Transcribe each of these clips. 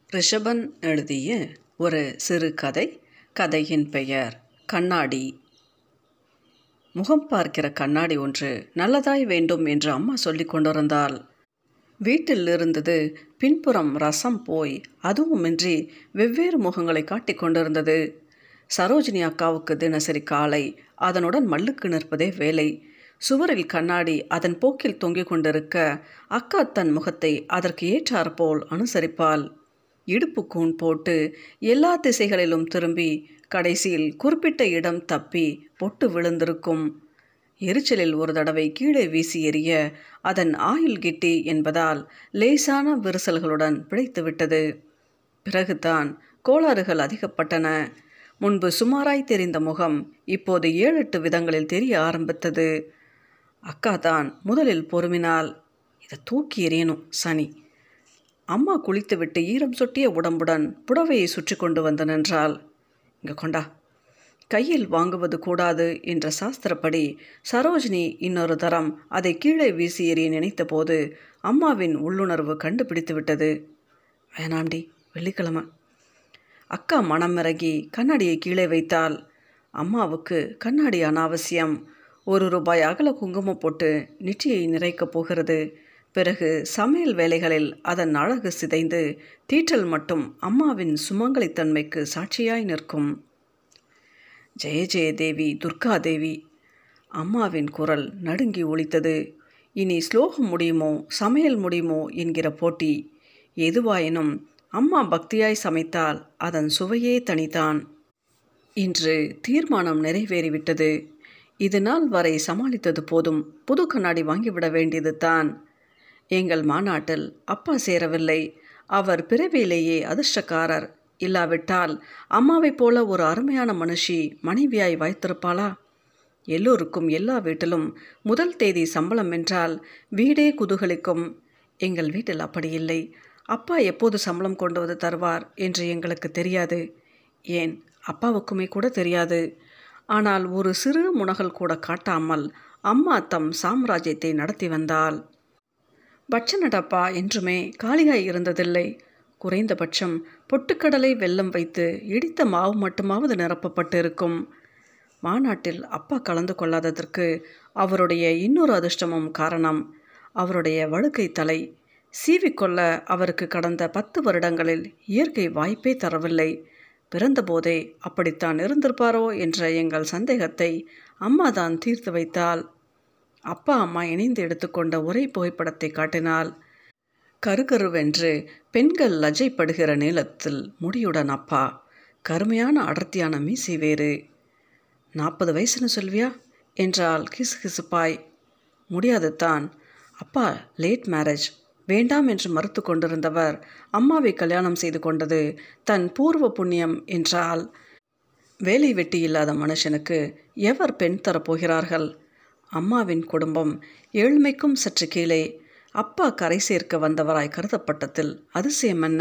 ரிஷபன் எழுதிய ஒரு சிறு கதை கதையின் பெயர் கண்ணாடி முகம் பார்க்கிற கண்ணாடி ஒன்று நல்லதாய் வேண்டும் என்று அம்மா சொல்லிக் கொண்டிருந்தாள் வீட்டில் இருந்தது பின்புறம் ரசம் போய் அதுவுமின்றி வெவ்வேறு முகங்களை காட்டிக் கொண்டிருந்தது சரோஜினி அக்காவுக்கு தினசரி காலை அதனுடன் மல்லுக்கு நிற்பதே வேலை சுவரில் கண்ணாடி அதன் போக்கில் தொங்கிக் கொண்டிருக்க அக்கா தன் முகத்தை அதற்கு ஏற்றாற்போல் அனுசரிப்பாள் இடுப்பு கூன் போட்டு எல்லா திசைகளிலும் திரும்பி கடைசியில் குறிப்பிட்ட இடம் தப்பி பொட்டு விழுந்திருக்கும் எரிச்சலில் ஒரு தடவை கீழே வீசி எறிய அதன் ஆயுள் கிட்டி என்பதால் லேசான விரிசல்களுடன் பிழைத்துவிட்டது பிறகுதான் கோளாறுகள் அதிகப்பட்டன முன்பு சுமாராய் தெரிந்த முகம் இப்போது ஏழு எட்டு விதங்களில் தெரிய ஆரம்பித்தது அக்கா தான் முதலில் பொறுமினால் இதை தூக்கி எறியணும் சனி அம்மா குளித்துவிட்டு ஈரம் சொட்டிய உடம்புடன் புடவையை சுற்றி கொண்டு வந்து நின்றாள் இங்க கொண்டா கையில் வாங்குவது கூடாது என்ற சாஸ்திரப்படி சரோஜினி இன்னொரு தரம் அதை கீழே வீசி எறிய நினைத்தபோது அம்மாவின் உள்ளுணர்வு கண்டுபிடித்து விட்டது வேணாண்டி வெள்ளிக்கிழமை அக்கா மனம் இறங்கி கண்ணாடியை கீழே வைத்தாள் அம்மாவுக்கு கண்ணாடி அனாவசியம் ஒரு ரூபாய் அகல குங்குமம் போட்டு நெற்றியை நிறைக்கப் போகிறது பிறகு சமையல் வேலைகளில் அதன் அழகு சிதைந்து தீற்றல் மட்டும் அம்மாவின் சுமங்கலித்தன்மைக்கு சாட்சியாய் நிற்கும் ஜெய ஜெயதேவி துர்காதேவி அம்மாவின் குரல் நடுங்கி ஒலித்தது இனி ஸ்லோகம் முடியுமோ சமையல் முடியுமோ என்கிற போட்டி எதுவாயினும் அம்மா பக்தியாய் சமைத்தால் அதன் சுவையே தனிதான் இன்று தீர்மானம் நிறைவேறிவிட்டது இது நாள் வரை சமாளித்தது போதும் புது கண்ணாடி வாங்கிவிட வேண்டியது தான் எங்கள் மாநாட்டில் அப்பா சேரவில்லை அவர் பிறவியிலேயே அதிர்ஷ்டக்காரர் இல்லாவிட்டால் அம்மாவைப் போல ஒரு அருமையான மனுஷி மனைவியாய் வாய்த்திருப்பாளா எல்லோருக்கும் எல்லா வீட்டிலும் முதல் தேதி சம்பளம் என்றால் வீடே குதூகலிக்கும் எங்கள் வீட்டில் அப்படி இல்லை அப்பா எப்போது சம்பளம் கொண்டு வந்து தருவார் என்று எங்களுக்கு தெரியாது ஏன் அப்பாவுக்குமே கூட தெரியாது ஆனால் ஒரு சிறு முனகல் கூட காட்டாமல் அம்மா தம் சாம்ராஜ்யத்தை நடத்தி வந்தாள் பட்ச டப்பா என்றுமே காலியாய் இருந்ததில்லை குறைந்தபட்சம் பொட்டுக்கடலை வெல்லம் வைத்து இடித்த மாவு மட்டுமாவது நிரப்பப்பட்டு இருக்கும் மாநாட்டில் அப்பா கலந்து கொள்ளாததற்கு அவருடைய இன்னொரு அதிர்ஷ்டமும் காரணம் அவருடைய வழுக்கை தலை சீவிக்கொள்ள அவருக்கு கடந்த பத்து வருடங்களில் இயற்கை வாய்ப்பே தரவில்லை பிறந்தபோதே அப்படித்தான் இருந்திருப்பாரோ என்ற எங்கள் சந்தேகத்தை அம்மா தான் தீர்த்து வைத்தாள் அப்பா அம்மா இணைந்து எடுத்துக்கொண்ட ஒரே புகைப்படத்தை காட்டினாள் கருகருவென்று பெண்கள் லஜைப்படுகிற நீளத்தில் முடியுடன் அப்பா கருமையான அடர்த்தியான மீசை வேறு நாற்பது வயசுன்னு சொல்வியா என்றால் கிசுகிசுப்பாய் முடியாது தான் அப்பா லேட் மேரேஜ் வேண்டாம் என்று மறுத்து கொண்டிருந்தவர் அம்மாவை கல்யாணம் செய்து கொண்டது தன் பூர்வ புண்ணியம் என்றால் வேலை வெட்டி இல்லாத மனுஷனுக்கு எவர் பெண் தரப்போகிறார்கள் அம்மாவின் குடும்பம் ஏழ்மைக்கும் சற்று கீழே அப்பா கரை சேர்க்க வந்தவராய் கருதப்பட்டதில் அதிசயம் என்ன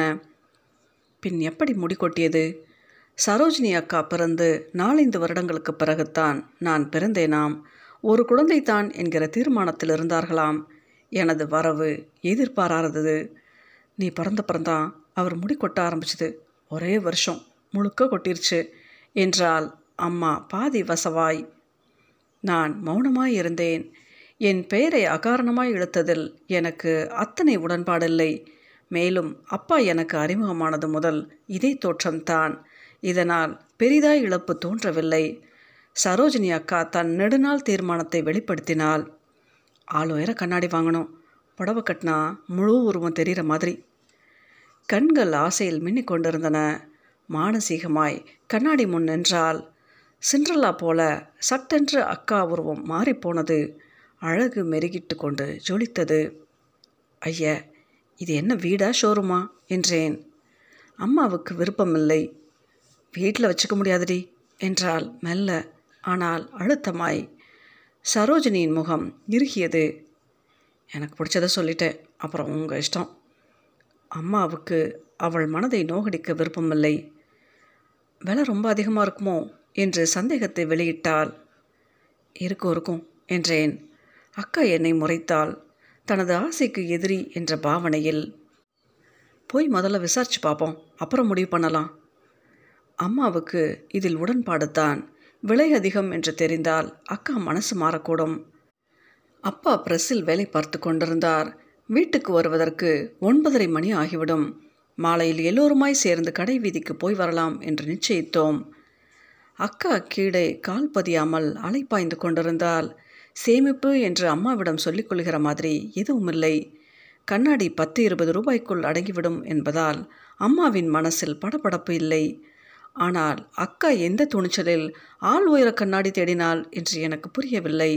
பின் எப்படி முடிகொட்டியது சரோஜினி அக்கா பிறந்து நாலந்து வருடங்களுக்கு பிறகுத்தான் நான் பிறந்தேனாம் ஒரு குழந்தைதான் என்கிற தீர்மானத்தில் இருந்தார்களாம் எனது வரவு எதிர்பாராதது நீ பிறந்த பிறந்தான் அவர் முடி கொட்ட ஆரம்பிச்சது ஒரே வருஷம் முழுக்க கொட்டிருச்சு என்றால் அம்மா பாதி வசவாய் நான் மௌனமாய் இருந்தேன் என் பெயரை அகாரணமாய் இழுத்ததில் எனக்கு அத்தனை உடன்பாடில்லை மேலும் அப்பா எனக்கு அறிமுகமானது முதல் இதே தோற்றம்தான் இதனால் பெரிதாய் இழப்பு தோன்றவில்லை சரோஜினி அக்கா தன் நெடுநாள் தீர்மானத்தை வெளிப்படுத்தினாள் ஆள் உயர கண்ணாடி வாங்கணும் புடவை கட்டினா முழு உருவம் தெரிகிற மாதிரி கண்கள் ஆசையில் மின்னிக் கொண்டிருந்தன மானசீகமாய் கண்ணாடி முன் நின்றால் சிண்ட்ரல்லா போல சட்டென்று அக்கா உருவம் மாறிப்போனது அழகு மெருகிட்டு கொண்டு ஜொலித்தது ஐய இது என்ன வீடா ஷோரூமா என்றேன் அம்மாவுக்கு விருப்பமில்லை வீட்டில் வச்சுக்க முடியாதுடி என்றால் மெல்ல ஆனால் அழுத்தமாய் சரோஜினியின் முகம் இறுகியது எனக்கு பிடிச்சதை சொல்லிட்டேன் அப்புறம் உங்கள் இஷ்டம் அம்மாவுக்கு அவள் மனதை நோகடிக்க விருப்பமில்லை விலை ரொம்ப அதிகமாக இருக்குமோ என்று சந்தேகத்தை வெளியிட்டாள் இருக்கும் இருக்கும் என்றேன் அக்கா என்னை முறைத்தாள் தனது ஆசைக்கு எதிரி என்ற பாவனையில் போய் முதல்ல விசாரிச்சு பார்ப்போம் அப்புறம் முடிவு பண்ணலாம் அம்மாவுக்கு இதில் உடன்பாடு தான் விலை அதிகம் என்று தெரிந்தால் அக்கா மனசு மாறக்கூடும் அப்பா பிரஸ்ஸில் வேலை பார்த்து கொண்டிருந்தார் வீட்டுக்கு வருவதற்கு ஒன்பதரை மணி ஆகிவிடும் மாலையில் எல்லோருமாய் சேர்ந்து கடை வீதிக்கு போய் வரலாம் என்று நிச்சயித்தோம் அக்கா கீழே கால் பதியாமல் அலைப்பாய்ந்து கொண்டிருந்தால் சேமிப்பு என்று அம்மாவிடம் சொல்லிக் கொள்கிற மாதிரி எதுவும் இல்லை கண்ணாடி பத்து இருபது ரூபாய்க்குள் அடங்கிவிடும் என்பதால் அம்மாவின் மனசில் படபடப்பு இல்லை ஆனால் அக்கா எந்த துணிச்சலில் ஆள் உயர கண்ணாடி தேடினாள் என்று எனக்கு புரியவில்லை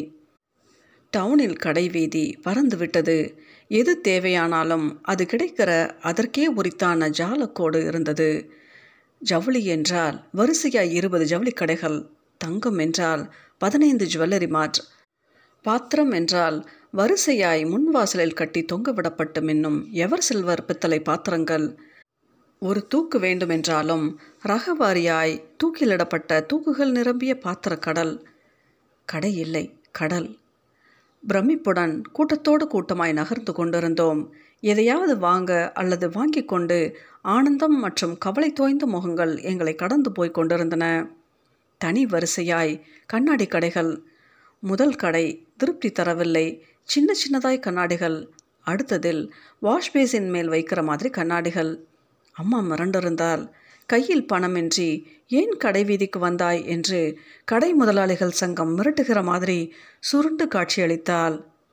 டவுனில் கடை வீதி பறந்து விட்டது எது தேவையானாலும் அது கிடைக்கிற அதற்கே உரித்தான ஜாலக்கோடு இருந்தது ஜவுளி என்றால் வரிசையாய் இருபது ஜவுளி கடைகள் தங்கம் என்றால் பதினைந்து ஜுவல்லரி மார்ட் பாத்திரம் என்றால் வரிசையாய் முன்வாசலில் கட்டி தொங்கவிடப்பட்டு மின்னும் எவர் சில்வர் பித்தளை பாத்திரங்கள் ஒரு தூக்கு வேண்டுமென்றாலும் ரகவாரியாய் தூக்கிலிடப்பட்ட தூக்குகள் நிரம்பிய பாத்திர கடல் கடை இல்லை கடல் பிரமிப்புடன் கூட்டத்தோடு கூட்டமாய் நகர்ந்து கொண்டிருந்தோம் எதையாவது வாங்க அல்லது வாங்கி கொண்டு ஆனந்தம் மற்றும் கவலை தோய்ந்த முகங்கள் எங்களை கடந்து போய் கொண்டிருந்தன தனி வரிசையாய் கண்ணாடி கடைகள் முதல் கடை திருப்தி தரவில்லை சின்ன சின்னதாய் கண்ணாடிகள் அடுத்ததில் வாஷ் பேசின் மேல் வைக்கிற மாதிரி கண்ணாடிகள் அம்மா மிரண்டிருந்தால் கையில் பணமின்றி ஏன் கடை வீதிக்கு வந்தாய் என்று கடை முதலாளிகள் சங்கம் மிரட்டுகிற மாதிரி சுருண்டு காட்சியளித்தாள்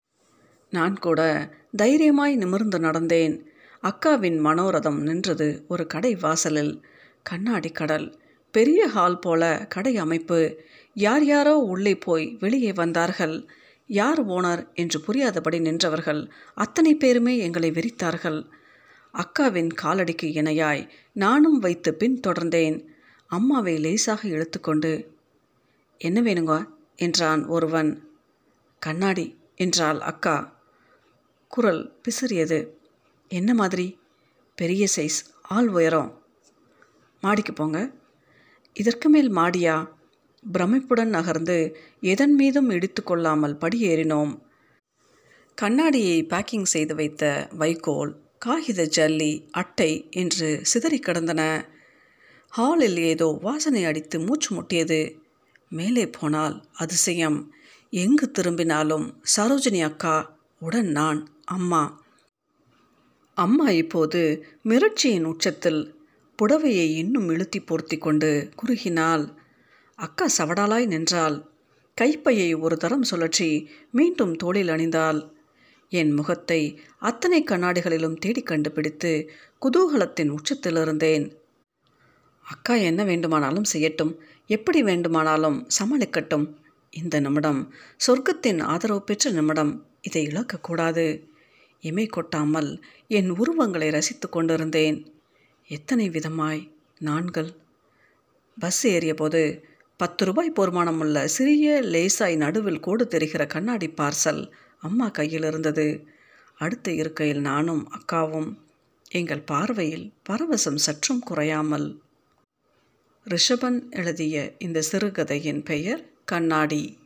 நான் கூட தைரியமாய் நிமிர்ந்து நடந்தேன் அக்காவின் மனோரதம் நின்றது ஒரு கடை வாசலில் கண்ணாடி கடல் பெரிய ஹால் போல கடை அமைப்பு யார் யாரோ உள்ளே போய் வெளியே வந்தார்கள் யார் ஓனர் என்று புரியாதபடி நின்றவர்கள் அத்தனை பேருமே எங்களை வெறித்தார்கள் அக்காவின் காலடிக்கு இணையாய் நானும் வைத்து பின் தொடர்ந்தேன் அம்மாவை லேசாக இழுத்துக்கொண்டு என்ன வேணுங்க என்றான் ஒருவன் கண்ணாடி என்றாள் அக்கா குரல் பிசிறியது என்ன மாதிரி பெரிய சைஸ் ஆள் உயரம் மாடிக்கு போங்க இதற்கு மேல் மாடியா பிரமிப்புடன் நகர்ந்து எதன் மீதும் இடித்து கொள்ளாமல் படியேறினோம் கண்ணாடியை பேக்கிங் செய்து வைத்த வைக்கோல் காகித ஜல்லி அட்டை என்று சிதறி கிடந்தன ஹாலில் ஏதோ வாசனை அடித்து மூச்சு முட்டியது மேலே போனால் அதிசயம் எங்கு திரும்பினாலும் சரோஜினி அக்கா உடன் நான் அம்மா அம்மா இப்போது மிரட்சியின் உச்சத்தில் புடவையை இன்னும் இழுத்தி போர்த்தி கொண்டு குறுகினாள் அக்கா சவடாலாய் நின்றாள் கைப்பையை ஒரு தரம் சுழற்றி மீண்டும் தோளில் அணிந்தாள் என் முகத்தை அத்தனை கண்ணாடிகளிலும் தேடி கண்டுபிடித்து குதூகலத்தின் உச்சத்தில் இருந்தேன் அக்கா என்ன வேண்டுமானாலும் செய்யட்டும் எப்படி வேண்டுமானாலும் சமாளிக்கட்டும் இந்த நிமிடம் சொர்க்கத்தின் ஆதரவு பெற்ற நிமிடம் இதை இழக்கக்கூடாது இமை கொட்டாமல் என் உருவங்களை ரசித்து கொண்டிருந்தேன் எத்தனை விதமாய் நான்கள் பஸ் ஏறிய போது பத்து ரூபாய் போர்மானம் உள்ள சிறிய லேசாய் நடுவில் கோடு தெரிகிற கண்ணாடி பார்சல் அம்மா கையில் இருந்தது அடுத்த இருக்கையில் நானும் அக்காவும் எங்கள் பார்வையில் பரவசம் சற்றும் குறையாமல் ரிஷபன் எழுதிய இந்த சிறுகதையின் பெயர் கண்ணாடி